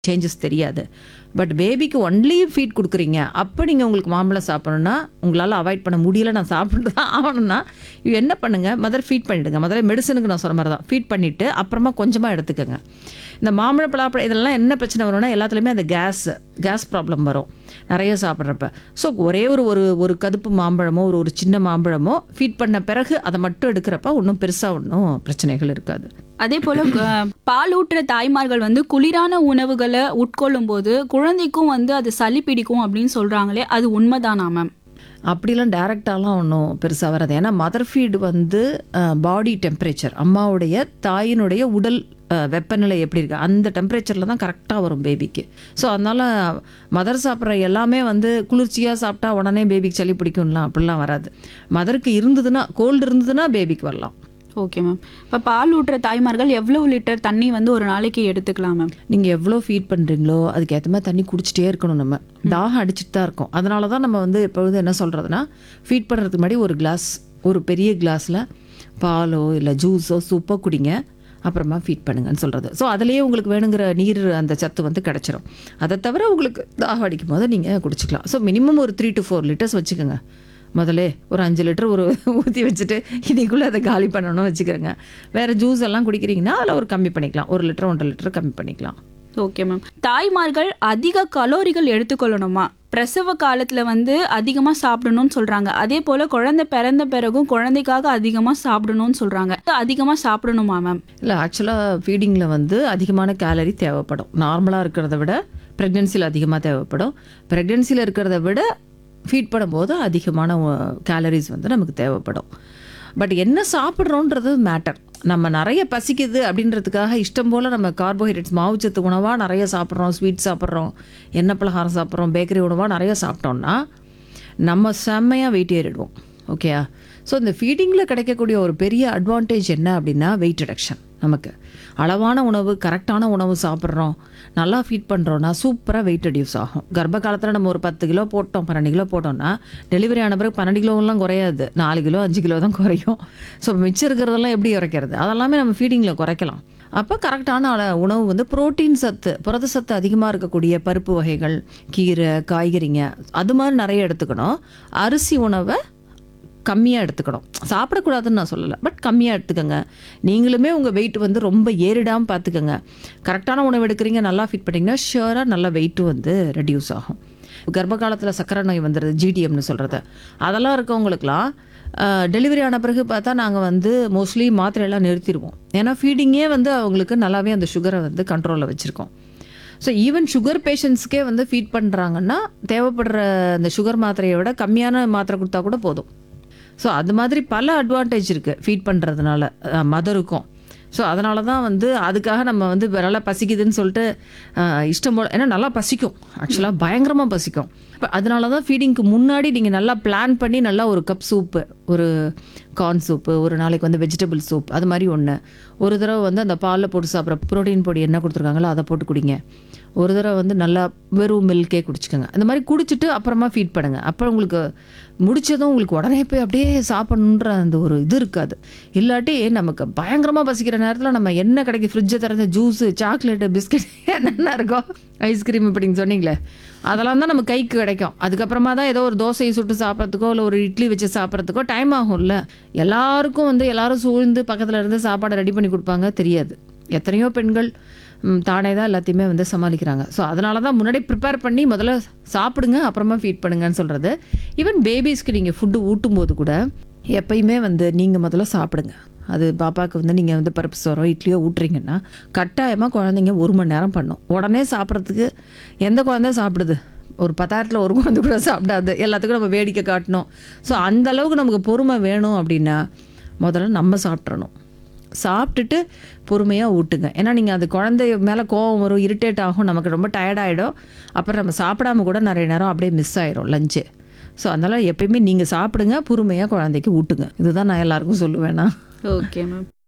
changes தெரியாது but பேபிக்கு only feet கொடுக்குறீங்க அப்போ நீங்கள் உங்களுக்கு மாம்பழம் சாப்பிடணும்னா உங்களால் அவாய்ட் பண்ண முடியல நான் சாப்பிட்டு தான் ஆகணும்னா இது என்ன பண்ணுங்கள் முதல்ல ஃபீட் பண்ணிவிடுங்க முதல்ல மெடிசனுக்கு நான் சொன்ன மாதிரி தான் ஃபீட் பண்ணிவிட்டு அப்புறமா கொஞ்சமாக எடுத்துக்கோங்க இந்த மாம்பழம் பலாப்பழம் இதெல்லாம் என்ன பிரச்சனை வரும்னா எல்லாத்துலேயுமே அந்த கேஸ் கேஸ் ப்ராப்ளம் வரும் நிறைய சாப்பிட்றப்ப ஸோ ஒரே ஒரு ஒரு ஒரு கதுப்பு மாம்பழமோ ஒரு ஒரு சின்ன மாம்பழமோ ஃபீட் பண்ண பிறகு அதை மட்டும் எடுக்கிறப்ப ஒன்றும் பெருசாக ஒன்றும் பிரச்சனைகள் இருக்காது அதே போல அஹ், பாலூட்டுற தாய்மார்கள் வந்து குளிரான உணவுகளை உட்கொள்ளும் போது குழந்தைக்கும் வந்து அது சளி பிடிக்கும் அப்படின்னு சொல்றாங்களே அது உண்மைதானா மேம் அப்படிலாம் டேரெக்டாலாம் ஒன்றும் பெருசாக வராது ஏன்னா மதர் ஃபீட் வந்து பாடி டெம்பரேச்சர் அம்மாவுடைய தாயினுடைய உடல் அஹ், வெப்பநிலை எப்படி இருக்கு அந்த டெம்பரேச்சரில் தான் கரெக்டாக வரும் பேபிக்கு ஸோ அதனால் மதர் சாப்பிட்ற எல்லாமே வந்து குளிர்ச்சியாக சாப்பிட்டா உடனே பேபிக்கு சளி பிடிக்கும்லாம் அப்படிலாம் வராது மதருக்கு இருந்ததுன்னா கோல்டு இருந்ததுன்னா பேபிக்கு வரலாம் ஓகே மேம் இப்போ பால் ஊட்டுற தாய்மார்கள் எவ்வளவு லிட்டர் தண்ணி வந்து ஒரு நாளைக்கு எடுத்துக்கலாம் மேம் நீங்கள் எவ்வளோ ஃபீட் பண்ணுறீங்களோ அதுக்கு ஏற்ற மாதிரி தண்ணி குடிச்சிட்டே இருக்கணும் நம்ம தாகம் அடிச்சிட்டு தான் இருக்கும் அதனால தான் நம்ம வந்து எப்பொழுது என்ன சொல்கிறதுனா ஃபீட் பண்ணுறதுக்கு முன்னாடி ஒரு கிளாஸ் ஒரு பெரிய கிளாஸில் பாலோ இல்லை ஜூஸோ சூப்போ குடிங்க அப்புறமா ஃபீட் பண்ணுங்கன்னு சொல்கிறது ஸோ அதுலேயே உங்களுக்கு வேணுங்கிற நீர் அந்த சத்து வந்து கிடச்சிரும் அதை தவிர உங்களுக்கு தாகம் அடிக்கும் போது நீங்கள் குடிச்சிக்கலாம் ஸோ மினிமம் ஒரு த்ரீ டு ஃபோர் லிட்டர்ஸ் வச்சுக்கோங்க முதல்ல ஒரு அஞ்சு லிட்டர் ஒரு ஊற்றி வச்சுட்டு இன்னைக்குள்ளே அதை காலி பண்ணணும்னு வச்சுக்கிறேங்க வேறு ஜூஸ் எல்லாம் குடிக்கிறீங்கன்னா அதில் ஒரு கம்மி பண்ணிக்கலாம் ஒரு லிட்டர் ஒன்றரை லிட்டர் கம்மி பண்ணிக்கலாம் ஓகே மேம் தாய்மார்கள் அதிக கலோரிகள் எடுத்துக்கொள்ளணுமா பிரசவ காலத்துல வந்து அதிகமா சாப்பிடணும்னு சொல்றாங்க அதே போல குழந்தை பிறந்த பிறகும் குழந்தைக்காக அதிகமா சாப்பிடணும்னு சொல்றாங்க அதிகமா சாப்பிடணுமா மேம் இல்லை ஆக்சுவலாக ஃபீடிங்கில் வந்து அதிகமான கேலரி தேவைப்படும் நார்மலாக இருக்கிறத விட ப்ரெக்னென்சியில் அதிகமாக தேவைப்படும் ப்ரெக்னென்சியில் இருக்கிறத விட ஃபீட் பண்ணும்போது அதிகமான கேலரிஸ் வந்து நமக்கு தேவைப்படும் பட் என்ன சாப்பிட்றோன்றது மேட்டர் நம்ம நிறைய பசிக்குது அப்படின்றதுக்காக இஷ்டம் போல் நம்ம கார்போஹைட்ரேட்ஸ் மாவுச்சத்து உணவாக நிறைய சாப்பிட்றோம் ஸ்வீட் சாப்பிட்றோம் எண்ணெய் பலகாரம் சாப்பிட்றோம் பேக்கரி உணவாக நிறைய சாப்பிட்டோம்னா நம்ம செம்மையாக வெயிட் ஏறிடுவோம் ஓகேயா ஸோ இந்த ஃபீடிங்கில் கிடைக்கக்கூடிய ஒரு பெரிய அட்வான்டேஜ் என்ன அப்படின்னா வெயிட் ரிடக்ஷன் நமக்கு அளவான உணவு கரெக்டான உணவு சாப்பிட்றோம் நல்லா ஃபீட் பண்ணுறோன்னா சூப்பராக வெயிட் ரெடியூஸ் ஆகும் கர்ப்ப காலத்தில் நம்ம ஒரு பத்து கிலோ போட்டோம் பன்னெண்டு கிலோ போட்டோம்னா டெலிவரி ஆன பிறகு பன்னெண்டு கிலோலாம் குறையாது நாலு கிலோ அஞ்சு கிலோ தான் குறையும் ஸோ மிச்சம் இருக்கிறதெல்லாம் எப்படி குறைக்கிறது அதெல்லாமே நம்ம ஃபீடிங்கில் குறைக்கலாம் அப்போ கரெக்டான அள- உணவு வந்து புரோட்டீன் சத்து புரத சத்து அதிகமாக இருக்கக்கூடிய பருப்பு வகைகள் கீரை காய்கறிங்க அது மாதிரி நிறைய எடுத்துக்கணும் அரிசி உணவை கம்மியாக எடுத்துக்கணும் சாப்பிடக்கூடாதுன்னு நான் சொல்லலை பட் கம்மியாக எடுத்துக்கோங்க நீங்களுமே உங்கள் வெயிட் வந்து ரொம்ப ஏறிடாமல் பார்த்துக்கோங்க கரெக்டான உணவு எடுக்கிறீங்க நல்லா ஃபிட் பண்ணிங்கன்னா ஷியராக நல்லா வெயிட்டும் வந்து ரெடியூஸ் ஆகும் கர்ப்ப காலத்தில் சக்கரை நோய் வந்துடுது ஜிடிஎம்னு சொல்கிறது அதெல்லாம் இருக்கவங்களுக்குலாம் டெலிவரி ஆன பிறகு பார்த்தா நாங்கள் வந்து மோஸ்ட்லி மாத்திரையெல்லாம் நிறுத்திடுவோம் ஏன்னா ஃபீடிங்கே வந்து அவங்களுக்கு நல்லாவே அந்த சுகரை வந்து கண்ட்ரோலில் வச்சுருக்கோம் ஸோ ஈவன் சுகர் பேஷண்ட்ஸ்க்கே வந்து ஃபீட் பண்ணுறாங்கன்னா தேவைப்படுற அந்த சுகர் மாத்திரையை விட கம்மியான மாத்திரை கொடுத்தா கூட போதும் ஸோ அது மாதிரி பல அட்வான்டேஜ் இருக்குது ஃபீட் பண்ணுறதுனால மதருக்கும் ஸோ அதனால தான் வந்து அதுக்காக நம்ம வந்து நல்லா பசிக்குதுன்னு சொல்லிட்டு அஹ், இஷ்டம் போல் ஏன்னா நல்லா பசிக்கும் ஆக்சுவலாக பயங்கரமாக பசிக்கும் இப்போ அதனால தான் ஃபீடிங்க்கு முன்னாடி நீங்கள் நல்லா பிளான் பண்ணி நல்லா ஒரு கப் சூப்பு ஒரு கார்ன் சூப்பு ஒரு நாளைக்கு வந்து வெஜிடபிள் சூப் அது மாதிரி ஒன்று ஒரு தடவை வந்து அந்த பாலில் போட்டு சாப்பிட்ற ப்ரோட்டீன் பொடி என்ன கொடுத்துருக்காங்களோ அதை போட்டு குடிங்க ஒரு தடவை வந்து நல்லா வெறும் மில்கே குடிச்சுக்கோங்க அந்த மாதிரி குடிச்சிட்டு அப்புறமா ஃபீட் பண்ணுங்க அப்புறம் உங்களுக்கு முடிச்சதும் உங்களுக்கு உடனே போய் அப்படியே சாப்பிடணுன்ற அந்த ஒரு இது இருக்காது இல்லாட்டி நமக்கு பயங்கரமாக பசிக்கிற நேரத்தில் நம்ம என்ன கிடைக்கும் ஃப்ரிட்ஜை திறந்து ஜூஸு சாக்லேட்டு பிஸ்கட் என்னென்ன இருக்கோ ஐஸ்கிரீம் இப்படின்னு சொன்னீங்களே அதெல்லாம் தான் நம்ம கைக்கு கிடைக்கும் அதுக்கப்புறமா தான் ஏதோ ஒரு தோசையை சுட்டு சாப்பிட்றதுக்கோ இல்லை ஒரு இட்லி வச்சு சாப்பிட்றதுக்கோ டைம் ஆகும்ல எல்லாருக்கும் வந்து எல்லாரும் சூழ்ந்து பக்கத்தில் இருந்து சாப்பாடை ரெடி பண்ணி கொடுப்பாங்க தெரியாது எத்தனையோ பெண்கள் ம், தானே தான் எல்லாத்தையுமே வந்து சமாளிக்கிறாங்க ஸோ அதனால தான் முன்னாடி ப்ரிப்பேர் பண்ணி முதல்ல சாப்பிடுங்க அப்புறமா ஃபீட் பண்ணுங்கன்னு சொல்கிறது ஈவன் பேபிஸ்க்கு நீங்கள் ஃபுட்டு ஊட்டும் போது கூட எப்பயுமே வந்து நீங்கள் முதல்ல சாப்பிடுங்க அது பாப்பாவுக்கு வந்து நீங்கள் வந்து பருப்பு சோறோ இட்லியோ ஊட்டுறீங்கன்னா கட்டாயமாக குழந்தைங்க ஒரு மணி நேரம் பண்ணும் உடனே சாப்பிட்றதுக்கு எந்த குழந்தை சாப்பிடுது ஒரு பத்தாயிரத்தில் ஒரு குழந்தை கூட சாப்பிடாது எல்லாத்துக்கும் நம்ம வேடிக்கை காட்டணும் ஸோ அந்த அளவுக்கு நமக்கு பொறுமை வேணும் அப்படின்னா முதல்ல நம்ம சாப்பிட்றணும் சாப்பிட்டுட்டு பொறுமையாக ஊட்டுங்க ஏன்னா நீங்கள் அது குழந்தை மேலே கோவம் வரும் இரிட்டேட் ஆகும் நமக்கு ரொம்ப டயர்டாயிடும் அப்புறம் நம்ம சாப்பிடாம கூட நிறைய நேரம் அப்படியே மிஸ் ஆயிரும் லஞ்சு ஸோ அதனால் எப்பயுமே நீங்கள் சாப்பிடுங்க பொறுமையாக குழந்தைக்கு ஊட்டுங்க இதுதான் நான் எல்லாருக்கும் சொல்லுவேன்னா ஓகே மேம்